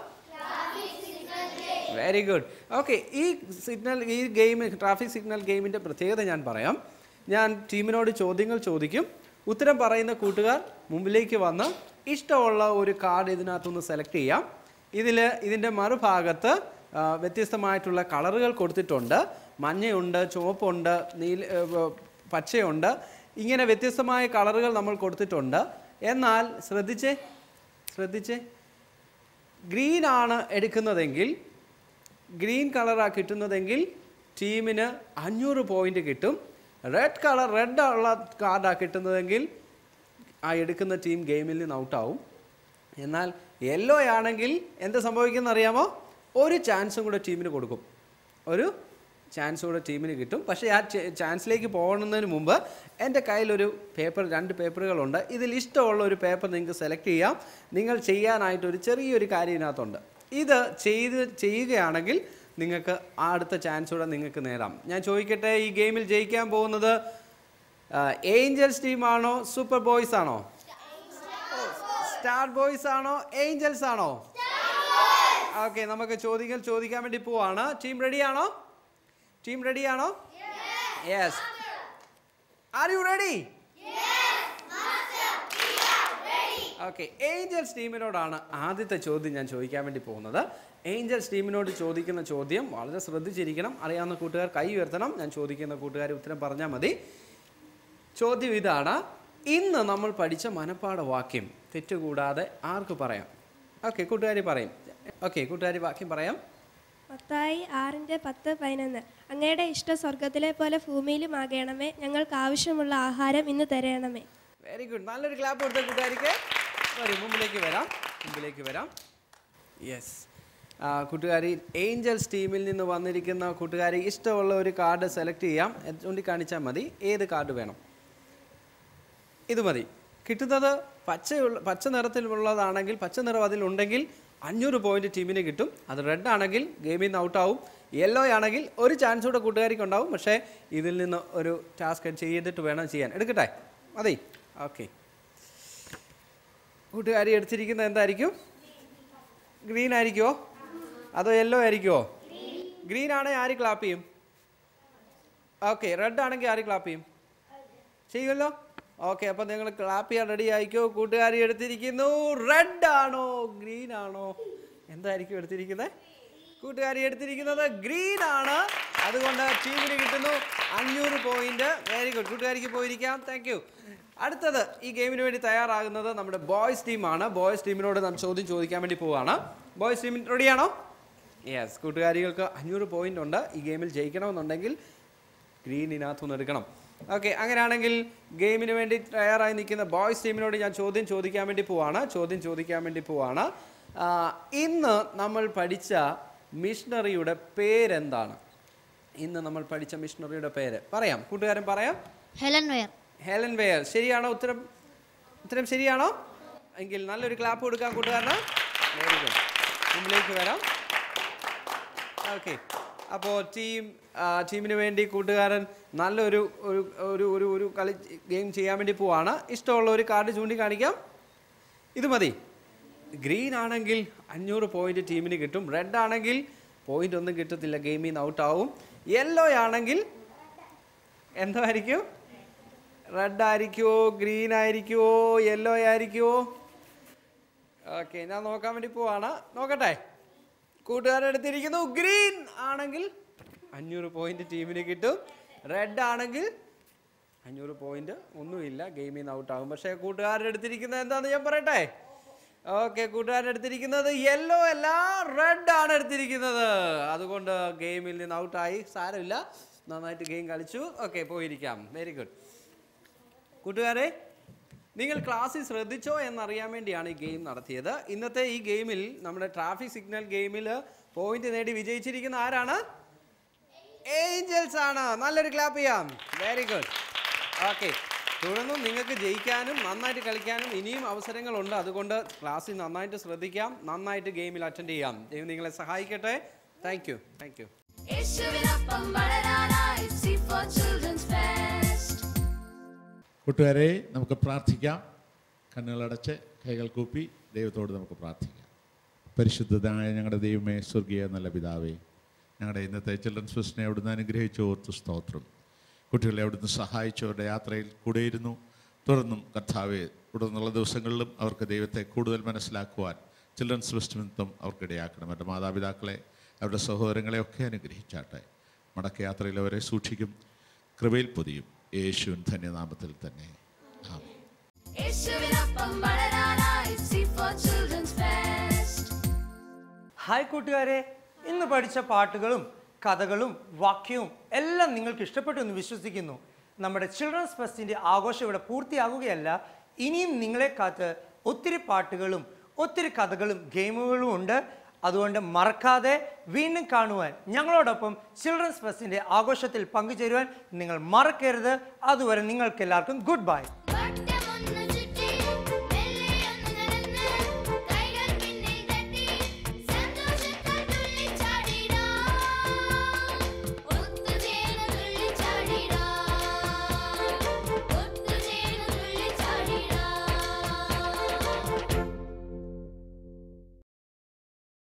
വെരി ഗുഡ് ഓക്കെ ഈ സിഗ്നൽ ഈ ഗെയിം ട്രാഫിക് സിഗ്നൽ ഗെയിമിൻ്റെ പ്രത്യേകത ഞാൻ പറയാം ഞാൻ ടീമിനോട് ചോദ്യങ്ങൾ ചോദിക്കും ഉത്തരം പറയുന്ന കൂട്ടുകാർ മുമ്പിലേക്ക് വന്ന് ഇഷ്ടമുള്ള ഒരു കാർഡ് ഇതിനകത്തുനിന്ന് സെലക്ട് ചെയ്യാം ഇതിൽ ഇതിൻ്റെ മറുഭാഗത്ത് ആ, വ്യത്യസ്തമായിട്ടുള്ള കളറുകൾ കൊടുത്തിട്ടുണ്ട് മഞ്ഞയുണ്ട് ചുവപ്പുണ്ട് നീല ഏ, വ- പച്ചയുണ്ട് ഇങ്ങനെ വ്യത്യസ്തമായ കളറുകൾ നമ്മൾ കൊടുത്തിട്ടുണ്ട് എന്നാൽ ശ്രദ്ധിച്ചേ ശ്രദ്ധിച്ചേ ഗ്രീൻ ആണ് എടുക്കുന്നതെങ്കിൽ ഗ്രീൻ കളറാണ് കിട്ടുന്നതെങ്കിൽ ടീമിന് അഞ്ഞൂറ് പോയിന്റ് കിട്ടും റെഡ് കളർ റെഡ് ഉള്ള കാർഡാണ് കിട്ടുന്നതെങ്കിൽ ആ എടുക്കുന്ന ടീം ഗെയിമിൽ നിന്ന് ഔട്ടാവും എന്നാൽ യെല്ലോ ആണെങ്കിൽ എന്ത് സംഭവിക്കുന്ന അറിയാമോ ഒരു ചാൻസും കൂടെ ടീമിന് കൊടുക്കും ഒരു ചാൻസ് കൂടെ ടീമിന് കിട്ടും പക്ഷേ ആ ചാൻസിലേക്ക് പോകുന്നതിന് മുമ്പ് എൻ്റെ കയ്യിലൊരു പേപ്പർ രണ്ട് പേപ്പറുകളുണ്ട് ഇതിൽ ഇഷ്ടമുള്ള ഒരു പേപ്പർ നിങ്ങൾക്ക് സെലക്ട് ചെയ്യാം നിങ്ങൾ ചെയ്യാനായിട്ട് ഒരു ചെറിയൊരു കാര്യം ഇതിനകത്തുണ്ട് ഇത് ചെയ്ത് ചെയ്യുകയാണെങ്കിൽ നിങ്ങൾക്ക് ആ അടുത്ത ചാൻസ് കൂടെ നിങ്ങൾക്ക് നേടാം ഞാൻ ചോദിക്കട്ടെ ഈ ഗെയിമിൽ ജയിക്കാൻ പോകുന്നത് ഏഞ്ചൽസ് ടീമാണോ സൂപ്പർ ബോയ്സ് ആണോ സ്റ്റാർ ബോയ്സ് ആണോ ഏഞ്ചൽസ് ആണോ ഓക്കെ നമുക്ക് ചോദ്യങ്ങൾ ചോദിക്കാൻ വേണ്ടി പോവാണ് ടീം റെഡി ആണോ ടീം റെഡി ആണോ yes are you ready okay angels ടീമിനോടാണ് ആദ്യത്തെ ചോദ്യം ഞാൻ ചോദിക്കാൻ വേണ്ടി പോകുന്നത് ഏഞ്ചൽസ് ടീമിനോട് ചോദിക്കുന്ന ചോദ്യം വളരെ ശ്രദ്ധിച്ചിരിക്കണം അറിയാവുന്ന കൂട്ടുകാർ കൈ ഉയർത്തണം ഞാൻ ചോദിക്കുന്ന കൂട്ടുകാർ ഉത്തരം പറഞ്ഞാൽ മതി ചോദ്യം ഇതാണ് ഇന്ന് നമ്മൾ പഠിച്ച മനപ്പാഠ വാക്യം തെറ്റുകൂടാതെ ആർക്ക് പറയാം ഓക്കെ കൂട്ടുകാരി പറയും ഓക്കെ കൂട്ടുകാരി വാക്യം പറയാം മത്തായി ആറിൻ്റെ പത്ത് പതിനൊന്ന് അങ്ങയുടെ ഇഷ്ട സ്വർഗത്തിലെ പോലെ ഭൂമിയിലും ആകണമേ ഞങ്ങൾക്ക് ആവശ്യമുള്ള ആഹാരം ഇന്ന് തരണമേ വെരി ഗുഡ് നല്ലൊരു ക്ലാപ്പ് കൊടുത്ത കൂട്ടുകാരിക്ക് വരും മുമ്പിലേക്ക് വരാം മുമ്പിലേക്ക് വരാം യെസ് കൂട്ടുകാരി ഏഞ്ചൽസ് ടീമിൽ നിന്ന് വന്നിരിക്കുന്ന കൂട്ടുകാരി ഇഷ്ടമുള്ള ഒരു കാർഡ് സെലക്ട് ചെയ്യാം എ- ചൂണ്ടിക്കാണിച്ചാൽ മതി ഏത് കാർഡ് വേണം ഇത് മതി കിട്ടുന്നത് പച്ചയുള്ള പച്ച നിറത്തിലുള്ളതാണെങ്കിൽ പച്ച നിറം അതിലുണ്ടെങ്കിൽ അഞ്ഞൂറ് പോയിന്റ് ടീമിന് കിട്ടും അത് റെഡ് ആണെങ്കിൽ ഗെയിമിൽ നിന്ന് ഔട്ടാവും യെല്ലോ ആണെങ്കിൽ ഒരു ചാൻസ് കൂടെ കൂട്ടുകാരിക്ക് ഉണ്ടാവും പക്ഷേ ഇതിൽ നിന്ന് ഒരു ടാസ്ക് ചെയ്തിട്ട് വേണം ചെയ്യാൻ എടുക്കട്ടെ മതി ഓക്കെ കൂട്ടുകാരി എടുത്തിരിക്കുന്നത് എന്തായിരിക്കും ഗ്രീൻ ആയിരിക്കുമോ അതോ യെല്ലോ ആയിരിക്കുമോ ഗ്രീൻ ആണെങ്കിൽ ആര് ക്ലാപ്പ് ചെയ്യും ഓക്കെ റെഡ് ആണെങ്കിൽ ആര് ക്ലാപ്പ് ചെയ്യും ചെയ്യുമല്ലോ ഓക്കെ അപ്പം നിങ്ങൾ ക്ലാപ്പ് ചെയ്യാൻ റെഡി ആയിക്കോ കൂട്ടുകാരി എടുത്തിരിക്കുന്നു റെഡ് ആണോ ഗ്രീൻ ആണോ എന്തായിരിക്കും എടുത്തിരിക്കുന്നത് കൂട്ടുകാരി എടുത്തിരിക്കുന്നത് ഗ്രീൻ ആണ് അതുകൊണ്ട് ടീമിന് കിട്ടുന്നു അഞ്ഞൂറ് പോയിന്റ് വെരി ഗുഡ് കൂട്ടുകാരിക്ക് പോയിരിക്കാം താങ്ക് യു അടുത്തത് ഈ ഗെയിമിന് വേണ്ടി തയ്യാറാകുന്നത് നമ്മുടെ ബോയ്സ് ടീമാണ് ബോയ്സ് ടീമിനോട് നാം ചോദ്യം ചോദിക്കാൻ വേണ്ടി പോവാണ് ബോയ്സ് ടീം റെഡിയാണോ യെസ് കൂട്ടുകാരികൾക്ക് അഞ്ഞൂറ് പോയിന്റ് ഉണ്ട് ഈ ഗെയിമിൽ ജയിക്കണമെന്നുണ്ടെങ്കിൽ ഗ്രീനിനകത്തുനിന്ന് എടുക്കണം ഓക്കെ അങ്ങനെയാണെങ്കിൽ ഗെയിമിന് വേണ്ടി തയ്യാറായി നിൽക്കുന്ന ബോയ്സ് ടീമിനോട് ഞാൻ ചോദ്യം ചോദിക്കാൻ വേണ്ടി പോവാണ് ചോദ്യം ചോദിക്കാൻ വേണ്ടി പോവാണ് ആ, ഇന്ന് നമ്മൾ പഠിച്ച മിഷണറിയുടെ പേരെന്താണ് ഇന്ന് നമ്മൾ പഠിച്ച മിഷണറിയുടെ പേര് പറയാം കൂട്ടുകാരൻ പറയാം ഹെലൻ വെയർ ഹെലൻ വെയർ ശരിയാണോ ഉത്തരം ഉത്തരം ശരിയാണോ എങ്കിൽ നല്ലൊരു ക്ലാപ്പ് കൊടുക്കാം കൂട്ടുകാരന് വെരി ഗുഡ് മുമ്പിലേക്ക് വരാം ഓക്കെ അപ്പോൾ ടീം ആ, ടീമിന് വേണ്ടി കൂട്ടുകാരൻ നല്ലൊരു ഒരു ഒരു ഒരു ഒരു കളി ഗെയിം ചെയ്യാൻ വേണ്ടി പോവാണ് ഇഷ്ടമുള്ള ഒരു കാർഡ് ചൂണ്ടിക്കാണിക്കാം ഇത് മതി ഗ്രീൻ ആണെങ്കിൽ അഞ്ഞൂറ് പോയിന്റ് ടീമിന് കിട്ടും റെഡ് ആണെങ്കിൽ പോയിന്റ് ഒന്നും കിട്ടത്തില്ല ഗെയിമിൽ നിന്ന് ഔട്ട് ആവും യെല്ലോ ആണെങ്കിൽ എന്തായിരിക്കും റെഡ് ആയിരിക്കുമോ ഗ്രീൻ ആയിരിക്കുമോ യെല്ലോ ആയിരിക്കുമോ ഓക്കെ ഞാൻ നോക്കാൻ വേണ്ടി പോവാണ് നോക്കട്ടെ കൂട്ടുകാരുടെ അടുത്തിരിക്കുന്നു ഗ്രീൻ ആണെങ്കിൽ അഞ്ഞൂറ് പോയിന്റ് ടീമിന് കിട്ടും റെഡ് ആണെങ്കിൽ അഞ്ഞൂറ് പോയിന്റ് ഒന്നുമില്ല ഗെയിമിൽ നിന്ന് ഔട്ട് ആകും പക്ഷേ കൂട്ടുകാരുടെ അടുത്തിരിക്കുന്നത് എന്താണെന്ന് ഞാൻ പറയട്ടെ ഓക്കെ കൂട്ടുകാരുടെ അടുത്തിരിക്കുന്നത് യെല്ലോ അല്ല റെഡ് ആണ് എടുത്തിരിക്കുന്നത് അതുകൊണ്ട് ഗെയിമിൽ നിന്ന് ഔട്ടായി സാരമില്ല നന്നായിട്ട് ഗെയിം കളിച്ചു ഓക്കെ പോയിരിക്കാം വെരി ഗുഡ് കൂട്ടുകാരെ നിങ്ങൾ ക്ലാസ്സിൽ ശ്രദ്ധിച്ചോ എന്നറിയാൻ വേണ്ടിയാണ് ഈ ഗെയിം നടത്തിയത് ഇന്നത്തെ ഈ ഗെയിമിൽ നമ്മുടെ ട്രാഫിക് സിഗ്നൽ ഗെയിമിൽ പോയിന്റ് നേടി വിജയിച്ചിരിക്കുന്ന ആരാണ് ഏഞ്ചൽസ് ആണ് നല്ലൊരു ക്ലാപ്പ് ചെയ്യാം വെരി ഗുഡ് ഓക്കെ തുടർന്നും നിങ്ങൾക്ക് ജയിക്കാനും നന്നായിട്ട് കളിക്കാനും ഇനിയും അവസരങ്ങളുണ്ട് അതുകൊണ്ട് ക്ലാസ്സിൽ നന്നായിട്ട് ശ്രദ്ധിക്കാം നന്നായിട്ട് ഗെയിമിൽ അറ്റൻഡ് ചെയ്യാം ദൈവം നിങ്ങളെ സഹായിക്കട്ടെ താങ്ക് യു താങ്ക് യു യേശുവിനൊപ്പം വളരാനായി സി ഫോർ ചിൽഡ്രൻസ് ഫെസ്റ്റ് കൂട്ടുകാരെ നമുക്ക് പ്രാർത്ഥിക്കാം കണ്ണുകളടച്ച് കൈകൾ കൂപ്പി ദൈവത്തോട് നമുക്ക് പ്രാർത്ഥിക്കാം പരിശുദ്ധതായ ഞങ്ങളുടെ ദൈവമേ സ്വർഗീയ നല്ല പിതാവേ ഞങ്ങളുടെ ഇന്നത്തെ ചിൽഡ്രൻസ് ഫെസ്റ്റിനെ അവിടുന്ന് അനുഗ്രഹിച്ചു ഓർത്ത് സ്തോത്രം കുട്ടികളെ അവിടുന്ന് സഹായിച്ചവരുടെ യാത്രയിൽ കൂടെയിരുന്നു തുടർന്നും കർത്താവെ തുടർന്നുള്ള ദിവസങ്ങളിലും അവർക്ക് ദൈവത്തെ കൂടുതൽ മനസ്സിലാക്കുവാൻ ചിൽഡ്രൻസ് ഫെസ്റ്റ് നിമിത്തം അവർക്കിടയാക്കണം അവരുടെ മാതാപിതാക്കളെ അവരുടെ സഹോദരങ്ങളെ ഒക്കെ അനുഗ്രഹിച്ചാട്ടെ മടക്കയാത്രയിൽ അവരെ സൂക്ഷിക്കും കൃപയിൽ പൊതിയും യേശുവിൻ ധന്യനാമത്തിൽ തന്നെ ആമേൻ യേശുവിനൊപ്പം വളരാനായി C four children's fest hi കൂട്ടുകാരെ ഇന്ന് പഠിച്ച പാട്ടുകളും കഥകളും വാക്യവും എല്ലാം നിങ്ങൾക്ക് ഇഷ്ടപ്പെട്ടു എന്ന് വിശ്വസിക്കുന്നു നമ്മുടെ ചിൽഡ്രൻസ് ഫെസ്റ്റിൻ്റെ ആഘോഷം ഇവിടെ പൂർത്തിയാകുകയല്ല ഇനിയും നിങ്ങളെ കാത്ത് ഒത്തിരി പാട്ടുകളും ഒത്തിരി കഥകളും ഗെയിമുകളും ഉണ്ട് അതുകൊണ്ട് മറക്കാതെ വീണ്ടും കാണുവാൻ ഞങ്ങളോടൊപ്പം ചിൽഡ്രൻസ് ഫെസ്റ്റിൻ്റെ ആഘോഷത്തിൽ പങ്കുചേരുവാൻ നിങ്ങൾ മറക്കരുത് അതുവരെ നിങ്ങൾക്ക് എല്ലാവർക്കും ഗുഡ് ബൈ